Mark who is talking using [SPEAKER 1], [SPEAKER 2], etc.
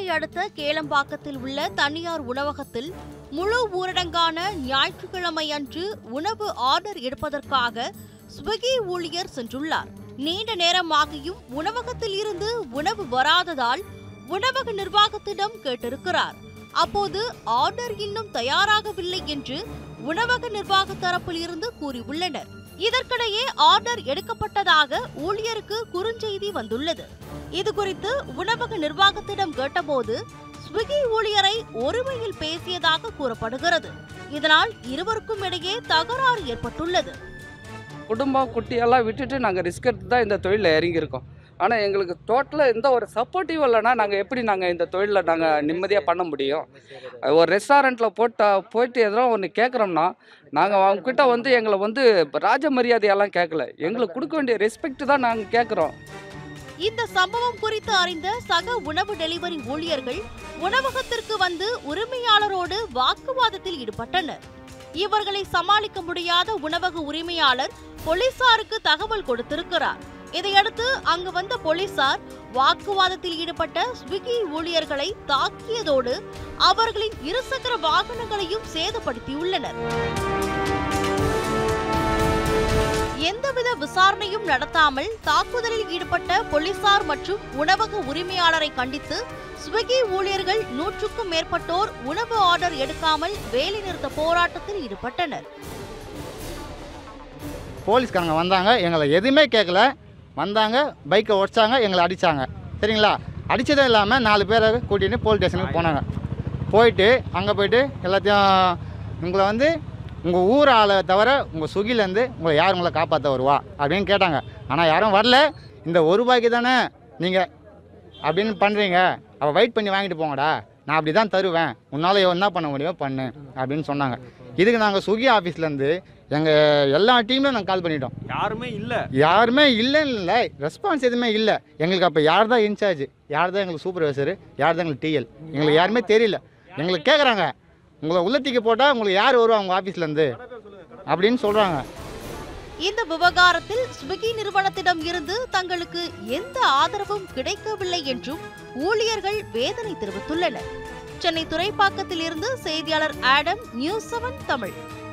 [SPEAKER 1] அடுத்த கேளம்பாக்கத்தில் உள்ள தனியார் உணவகத்தில் முழு ஊரடங்கான ஞாயிற்றுக்கிழமை அன்று உணவு ஆர்டர் எடுப்பதற்காக ஸ்விக்கி ஊழியர் சென்றுள்ளார் நீண்ட நேரமாகியும் உணவகத்தில் இருந்து உணவு வராததால் உணவக நிர்வாகத்திடம் கேட்டிருக்கிறார் அப்போது ஆர்டர் இன்னும் தயாராகவில்லை என்று உணவக நிர்வாக தரப்பில் இருந்து கூறியுள்ளனர் இதற்கிடையே ஆர்டர் எடுக்கப்பட்டதாக ஊழியருக்கு குறுஞ்செய்தி வந்துள்ளது இது குறித்து உணவக நிர்வாகத்திடம் கேட்டபோது ஸ்விக்கி ஊழியரை ஒருமையில் பேசியதாக கூறப்படுகிறது இதனால் இருவருக்கும் இடையே தகராறு ஏற்பட்டுள்ளது
[SPEAKER 2] குடும்பம் குட்டியெல்லாம் விட்டுட்டு நாங்கள் ரிஸ்க் எடுத்து தான் இந்த தொழிலில் இறங்கியிருக்கோம் ஆனால் எங்களுக்கு டோட்டலாக எந்த ஒரு சப்போர்ட்டிவ் இல்லைன்னா நாங்கள் எப்படி நாங்கள் இந்த தொழிலில் நாங்கள் நிம்மதியாக பண்ண முடியும் ஒரு ரெஸ்டாரண்ட்டில் போட்டா போயிட்டு எதனா ஒன்று கேட்குறோம்னா நாங்கள் அவங்கக்கிட்ட வந்து எங்களை வந்து ராஜ மரியாதையெல்லாம் கேட்கல எங்களுக்கு கொடுக்க வேண்டிய ரெஸ்பெக்ட் தான் நாங்கள் கேட்குறோம்
[SPEAKER 1] இந்த சம்பவம் குறித்து அறிந்த சக உணவு டெலிவரி ஊழியர்கள் உணவகத்திற்கு வந்து உரிமையாளரோடு வாக்குவாதத்தில் ஈடுபட்டனர் இவர்களை சமாளிக்க முடியாத உணவக உரிமையாளர் போலீசாருக்கு தகவல் கொடுத்திருக்கிறார் இதையடுத்து அங்கு வந்த போலீசார் வாக்குவாதத்தில் ஈடுபட்ட ஸ்விக்கி ஊழியர்களை தாக்கியதோடு அவர்களின் இருசக்கர வாகனங்களையும் சேதப்படுத்தியுள்ளனர் எந்தவித விசாரணையும் நடத்தாமல் தாக்குதலில் ஈடுபட்ட போலீசார் மற்றும் உணவக உரிமையாளரை கண்டித்து ஸ்விக்கி ஊழியர்கள் நூற்றுக்கும் மேற்பட்டோர் உணவு ஆர்டர் எடுக்காமல் வேலைநிறுத்த போராட்டத்தில் ஈடுபட்டனர்
[SPEAKER 3] போலீஸ்காரங்க வந்தாங்க எங்களை எதுவுமே கேட்கல வந்தாங்க பைக்கை உடச்சாங்க எங்களை அடித்தாங்க சரிங்களா அடித்ததும் இல்லாமல் நாலு பேரை கூட்டிகிட்டு போலீஸ் ஸ்டேஷனுக்கு போனாங்க போயிட்டு அங்கே போயிட்டு எல்லாத்தையும் உங்களை வந்து உங்கள் ஊர் ஆளை தவிர உங்கள் சுகிலேருந்து உங்களை யார் உங்களை காப்பாற்ற வருவா அப்படின்னு கேட்டாங்க ஆனால் யாரும் வரல இந்த ஒரு ரூபாய்க்கு தானே நீங்கள் அப்படின்னு பண்ணுறீங்க அவள் வெயிட் பண்ணி வாங்கிட்டு போங்கடா நான் அப்படி தான் தருவேன் உன்னால் என்ன பண்ண முடியுமோ பண்ணு அப்படின்னு சொன்னாங்க இதுக்கு நாங்கள் சுகி ஆஃபீஸ்லேருந்து எங்கள் எல்லா டீம்லையும் நாங்கள் கால் பண்ணிட்டோம்
[SPEAKER 4] யாருமே இல்ல
[SPEAKER 3] யாருமே இல்லைன்னு இல்லை ரெஸ்பான்ஸ் எதுவுமே இல்லை எங்களுக்கு அப்போ யார் தான் இன்சார்ஜ் யார் தான் எங்களுக்கு சூப்பர்வைசர் யார் தான் எங்களுக்கு டிஎல் எங்களுக்கு யாருமே தெரியல எங்களுக்கு கேட்குறாங்க உங்களை உள்ளத்திக்கு போட்டால் உங்களுக்கு யார் வருவா உங்கள் ஆஃபீஸ்லேருந்து அப்படின்னு சொல்கிறாங்க
[SPEAKER 1] இந்த விவகாரத்தில் ஸ்விக்கி நிறுவனத்திடம் இருந்து தங்களுக்கு எந்த ஆதரவும் கிடைக்கவில்லை என்றும் ஊழியர்கள் வேதனை தெரிவித்துள்ளனர் சென்னை துறைப்பாக்கத்தில் இருந்து செய்தியாளர் ஆடம் நியூஸ் செவன் தமிழ்